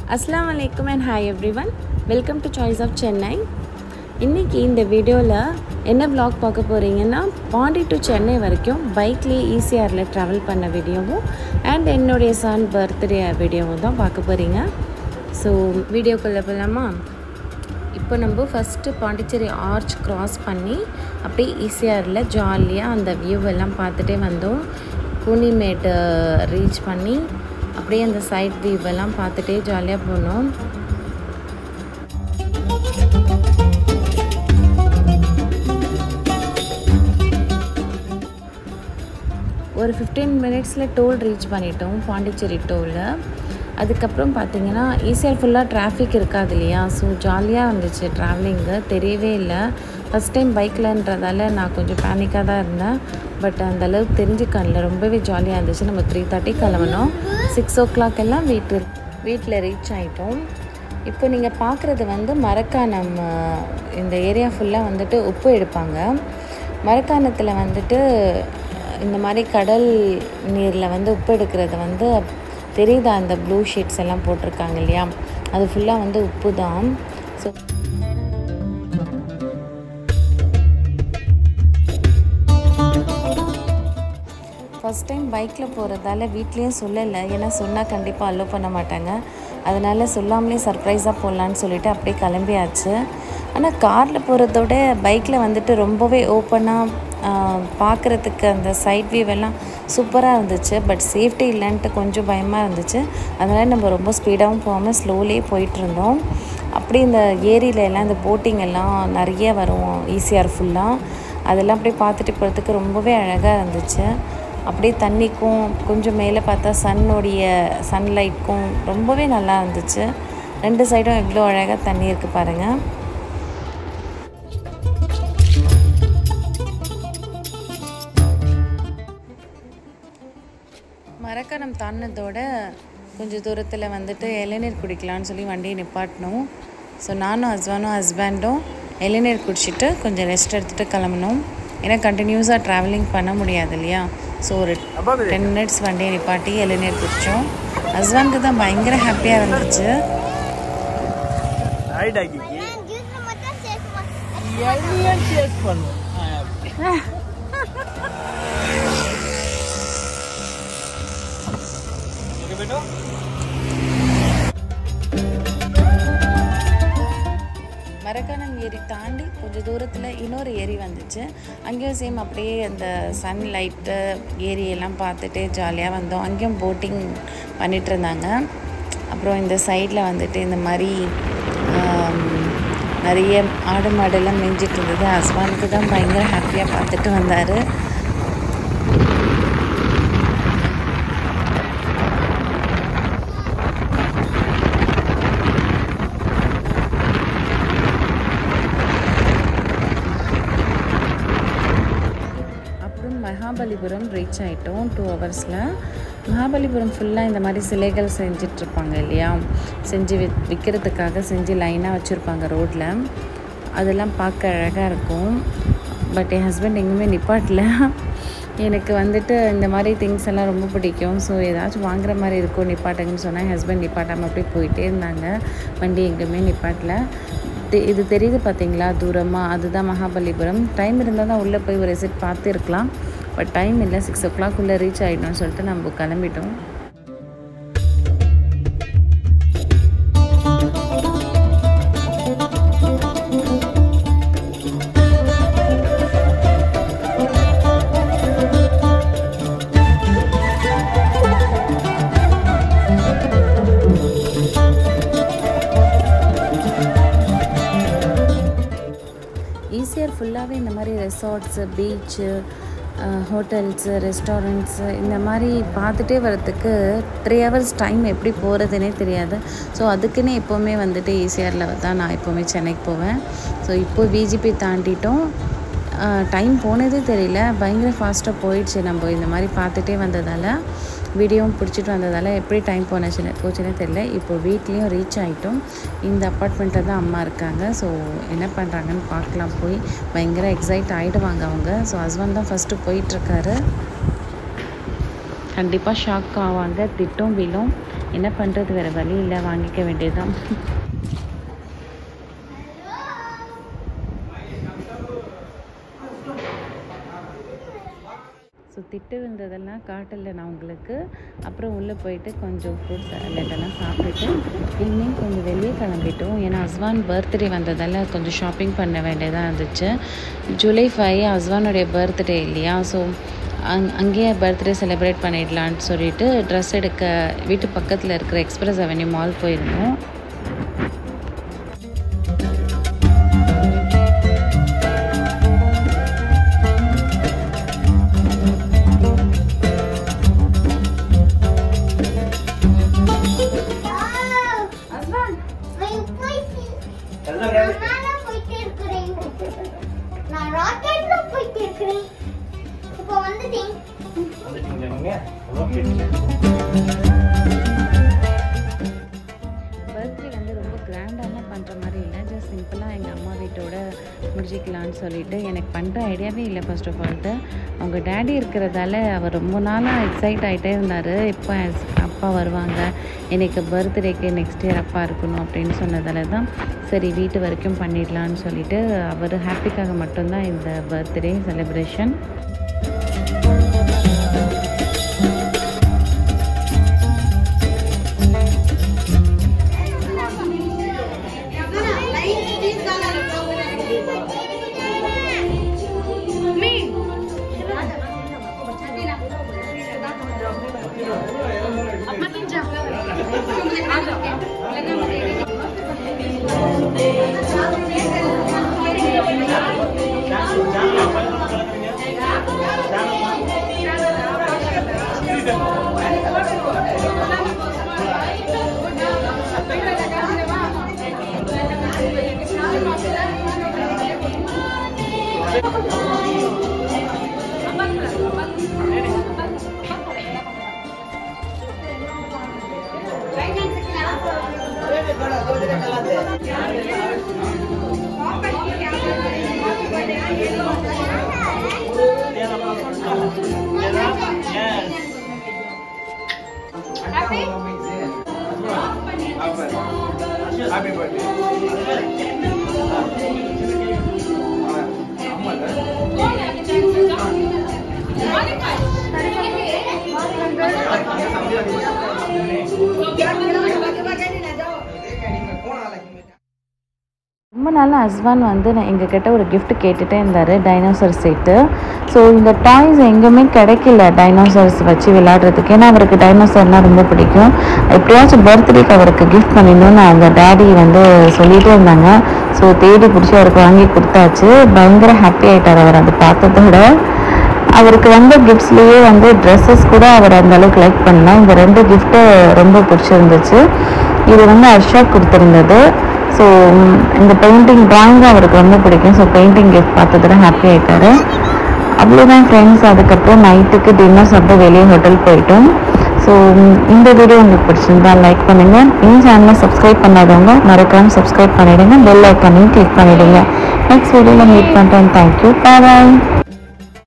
அஸ்லாம் வலைக்கம் and hi everyone welcome to choice of Chennai இன்றைக்கி இந்த வீடியோவில் என்ன vlog பார்க்க போகிறீங்கன்னா பாண்டி டு சென்னை வரைக்கும் பைக்லேயே ஈசிஆரில் ட்ராவல் பண்ண வீடியோவும் அண்ட் என்னுடைய சன் பர்த்டே வீடியோவும் தான் பார்க்க போகிறீங்க ஸோ வீடியோக்குள்ளே போகலாமா இப்போ நம்ம ஃபஸ்ட்டு பாண்டிச்சேரி ஆர்ச் கிராஸ் பண்ணி அப்படியே ஈசிஆரில் ஜாலியாக அந்த வியூ எல்லாம் பார்த்துட்டே வந்தோம் கூனிமேட்டு ரீச் பண்ணி அப்படியே அந்த சைட் வியூ எல்லாம் பார்த்துட்டே ஜாலியாக போனோம் ஒரு ஃபிஃப்டீன் மினிட்ஸில் டோல் ரீச் பண்ணிட்டோம் பாண்டிச்சேரி டோலில் அதுக்கப்புறம் பார்த்தீங்கன்னா ஈஸியாக ஃபுல்லாக டிராஃபிக் இருக்காது இல்லையா ஸோ ஜாலியாக இருந்துச்சு ட்ராவலிங்கு தெரியவே இல்லை ஃபஸ்ட் டைம் பைக்கில்ன்றதால நான் கொஞ்சம் பேனிக்காக தான் இருந்தேன் பட் அந்த அளவுக்கு தெரிஞ்சுக்கல ரொம்பவே ஜாலியாக இருந்துச்சு நம்ம த்ரீ தேர்ட்டி கிளம்பணும் சிக்ஸ் ஓ கிளாக் எல்லாம் வீட்டு வீட்டில் ரீச் ஆகிட்டோம் இப்போ நீங்கள் பார்க்குறது வந்து மரக்காணம் இந்த ஏரியா ஃபுல்லாக வந்துட்டு உப்பு எடுப்பாங்க மரக்காணத்தில் வந்துட்டு இந்த மாதிரி கடல் நீரில் வந்து உப்பு எடுக்கிறது வந்து தெரியுதா அந்த ப்ளூ ஷீட்ஸ் எல்லாம் போட்டிருக்காங்க இல்லையா அது ஃபுல்லாக வந்து உப்பு தான் ஸோ ஃபஸ்ட் டைம் பைக்கில் போகிறதால வீட்லேயும் சொல்லலை ஏன்னா சொன்னால் கண்டிப்பாக அலோவ் பண்ண மாட்டாங்க அதனால் சொல்லாமலே சர்ப்ரைஸாக போடலான்னு சொல்லிட்டு அப்படியே கிளம்பியாச்சு ஆனால் காரில் போகிறதோட பைக்கில் வந்துட்டு ரொம்பவே ஓப்பனாக பார்க்குறதுக்கு அந்த சைட் வியூ எல்லாம் சூப்பராக இருந்துச்சு பட் சேஃப்டி இல்லைன்ட்டு கொஞ்சம் பயமாக இருந்துச்சு அதனால் நம்ம ரொம்ப ஸ்பீடாகவும் போகாமல் ஸ்லோலே போயிட்டுருந்தோம் அப்படி இந்த ஏரியில எல்லாம் இந்த போட்டிங் எல்லாம் நிறைய வரும் ஈஸியாக ஃபுல்லாக அதெல்லாம் அப்படியே பார்த்துட்டு போகிறதுக்கு ரொம்பவே அழகாக இருந்துச்சு அப்படியே தண்ணிக்கும் கொஞ்சம் மேலே பார்த்தா சன்னுடைய சன்லைட்க்கும் ரொம்பவே நல்லா இருந்துச்சு ரெண்டு சைடும் எவ்வளோ அழகாக தண்ணி இருக்குது பாருங்கள் மரக்கணம் தாண்டினதோட கொஞ்சம் தூரத்தில் வந்துட்டு இளநீர் குடிக்கலான்னு சொல்லி வண்டியை நிப்பாட்டினோம் ஸோ நானும் ஹஸ்பண்டும் ஹஸ்பண்டும் இளநீர் குடிச்சிட்டு கொஞ்சம் ரெஸ்ட் எடுத்துகிட்டு கிளம்பணும் ஏன்னா கண்டினியூஸாக ட்ராவலிங் பண்ண முடியாது இல்லையா ஸோ ஒரு டென் மினிட்ஸ் வண்டியை நிப்பாட்டி இளநீர் குடித்தோம் ஹஸ்பண்டுக்கு தான் பயங்கர ஹாப்பியாக இருந்துச்சு ரைட் ஆக்கிக்கு ஜூஸ்ல மட்டும் சேர்க்குமா எல்லாம் டேஸ்ட் பண்ணும் बेटा மரக்காணம் ஏரி தாண்டி கொஞ்சம் தூரத்தில் இன்னொரு ஏரி வந்துச்சு அங்கேயும் சேம் அப்படியே அந்த சன் லைட்டு ஏரியெல்லாம் பார்த்துட்டு ஜாலியாக வந்தோம் அங்கேயும் போட்டிங் பண்ணிட்டு இருந்தாங்க அப்புறம் இந்த சைடில் வந்துட்டு இந்த மாதிரி ஆம், நிறைய ஆடு மாடெல்லாம் மேய்ஞ்சிட்டு இருந்தது ஹஸ்பண்டுக்கு தான் பயங்கர ஹாப்பியாக பார்த்துட்டு வந்தார் அப்புறம் மகாபலிபுரம் ரீச் ஆகிட்டோம் டூ ஹவர்ஸில் மகாபலிபுரம் ஃபுல்லாக இந்த மாதிரி சிலைகள் செஞ்சிட்ருப்பாங்க இல்லையா செஞ்சு வி விற்கிறதுக்காக செஞ்சு லைனாக வச்சுருப்பாங்க ரோட்டில் அதெல்லாம் பார்க்க அழகாக இருக்கும் பட் என் ஹஸ்பண்ட் எங்கேயுமே நிப்பாட்டல எனக்கு வந்துட்டு இந்த மாதிரி திங்ஸ் எல்லாம் ரொம்ப பிடிக்கும் ஸோ ஏதாச்சும் வாங்குற மாதிரி இருக்கும் நிப்பாட்டுங்கன்னு சொன்னால் என் ஹஸ்பண்ட் நிப்பாட்டாமல் அப்படியே போயிட்டே இருந்தாங்க வண்டி எங்கேயுமே நிப்பாட்டல தெ- இது தெரியுது பார்த்தீங்களா தூரமாக அதுதான் மகாபலிபுரம் டைம் இருந்தால் தான் உள்ளே போய் ஒரு விசிட் பார்த்து இருக்கலாம் பட் டைம் இல்லை சிக்ஸ் ஓ கிளாக் உள்ளே ரீச் ஆகிட்டோம்னு சொல்லிட்டு நம்ம கிளம்பிட்டோம் ஈஸியர் ஃபுல்லாகவே இந்த மாதிரி ரெசார்ட்ஸு பீச்சு ஹோட்டல்ஸு ரெஸ்டாரண்ட்ஸு இந்த மாதிரி பார்த்துட்டே வரத்துக்கு த்ரீ ஹவர்ஸ் டைம் எப்படி போகிறதுனே தெரியாது ஸோ அதுக்குன்னே எப்போவுமே வந்துட்டு ஈஸியரில் தான் நான் எப்போவுமே சென்னைக்கு போவேன் ஸோ இப்போ விஜிபி தாண்டிட்டோம் டைம் போனதே தெரியல பயங்கர ஃபாஸ்ட்டாக போயிடுச்சு நம்ம இந்த மாதிரி பார்த்துட்டே வந்ததால் வீடியோவும் பிடிச்சிட்டு வந்ததால் எப்படி டைம் போனச்சுன்னு போச்சுன்னே தெரியல இப்போ வீட்லேயும் ரீச் ஆகிட்டோம் இந்த அப்பார்ட்மெண்ட்டில் தான் அம்மா இருக்காங்க ஸோ என்ன பண்ணுறாங்கன்னு பார்க்கலாம் போய் பயங்கர எக்ஸைட் ஆகிடுவாங்க அவங்க ஸோ ஹஸ்பண்ட் தான் ஃபஸ்ட்டு போயிட்டுருக்காரு கண்டிப்பாக ஷாக் ஆவாங்க திட்டும் விழும் என்ன பண்ணுறது வேறு வழி இல்லை வாங்கிக்க வேண்டியதுதான் ஸோ திட்டு விழுந்ததெல்லாம் காட்டல நான் உங்களுக்கு அப்புறம் உள்ளே போயிட்டு கொஞ்சம் ஃப்ரூட்ஸ் எல்லாம் சாப்பிட்டுட்டு ஈவினிங் கொஞ்சம் வெளியே கிளம்பிட்டோம் ஏன்னா அஸ்வான் பர்த்டே வந்ததால் கொஞ்சம் ஷாப்பிங் பண்ண வேண்டியதாக இருந்துச்சு ஜூலை ஃபைவ் அஸ்வானுடைய பர்த்டே இல்லையா ஸோ அங் அங்கேயே பர்த்டே செலிப்ரேட் பண்ணிடலான்னு சொல்லிட்டு ட்ரெஸ் எடுக்க வீட்டு பக்கத்தில் இருக்கிற எக்ஸ்பிரஸ் அவென்யூ மால் போயிருந்தோம் எல்லாம் ready. நான் போயிட்டே இருக்கிறேன் நான் ராக்கெட்ல போயிட்டே இருக்கிறேன் இப்போ வந்துட்டேன் வந்துட்டீங்களா நீங்க? Okay. பர்த்டே வந்து ரொம்ப கிராண்டாலாம் பண்ணுற மாதிரி இல்லை ஜஸ்ட் சிம்பிளாக எங்கள் அம்மா வீட்டோட முடிச்சிக்கலான்னு சொல்லிட்டு எனக்கு பண்ணுற ஐடியாவே இல்லை ஃபர்ஸ்ட் ஆஃப் ஆல்ட்டு அவங்க டேடி இருக்கிறதால அவர் ரொம்ப நாளாக எக்ஸைட் ஆகிட்டே இருந்தார் இப்போ அப்பா வருவாங்க எனக்கு பர்த்டேக்கு நெக்ஸ்ட் இயர் அப்பா இருக்கணும் அப்படின்னு சொன்னதால தான் சரி வீட்டு வரைக்கும் பண்ணிடலான்னு சொல்லிட்டு அவர் ஹாப்பிக்காக மட்டும்தான் இந்த பர்த்டே செலிப்ரேஷன் Happy birthday. ரொம்ப நாளாக அஸ்வான் வந்து நான் எங்ககிட்ட ஒரு gift கேட்டுகிட்டே இருந்தார் டைனோசர் செட்டு ஸோ இந்த டாய்ஸ் எங்கேயுமே கிடைக்கல டைனோசர்ஸ் வச்சு விளையாடுறதுக்கு ஏன்னா அவருக்கு டைனோசர்னால் ரொம்ப பிடிக்கும் எப்படியாச்சும் பர்த்டேக்கு அவருக்கு கிஃப்ட் பண்ணிடணும்னு அவங்க டேடி வந்து சொல்லிகிட்டே இருந்தாங்க ஸோ தேடி பிடிச்சி அவருக்கு வாங்கி கொடுத்தாச்சு பயங்கர ஹாப்பி ஆகிட்டார் அவர் அதை பார்த்ததோட அவருக்கு வந்த கிஃப்ட்ஸ்லேயே வந்து ட்ரெஸ்ஸஸ் கூட அவர் அந்த அளவுக்கு லைக் பண்ணல இந்த ரெண்டு கிஃப்ட்டு ரொம்ப பிடிச்சிருந்துச்சு இது வந்து அர்ஷா கொடுத்துருந்தது ஸோ இந்த பெயிண்டிங் ட்ராயிங் அவருக்கு ரொம்ப பிடிக்கும் ஸோ பெயிண்டிங் கிஃப்ட் பார்த்ததுல ஹாப்பி ஆயிட்டாரு அவ்வளோதான் ஃப்ரெண்ட்ஸ் அதுக்கப்புறம் நைட்டுக்கு டின்னர் சாப்பிட்டு வெளியே ஹோட்டல் போயிட்டோம் ஸோ இந்த வீடியோ உங்களுக்கு பிடிச்சிருந்தா லைக் பண்ணுங்கள் இந்த சேனலை சப்ஸ்கிரைப் பண்ணாதவங்க மறக்காமல் சப்ஸ்கிரைப் பண்ணிவிடுங்க பெல் ஐக்கானையும் கிளிக் பண்ணிவிடுங்க நெக்ஸ்ட் வீடியோவில் மீட் பண்ணுறேன் தேங்க்யூ பாய்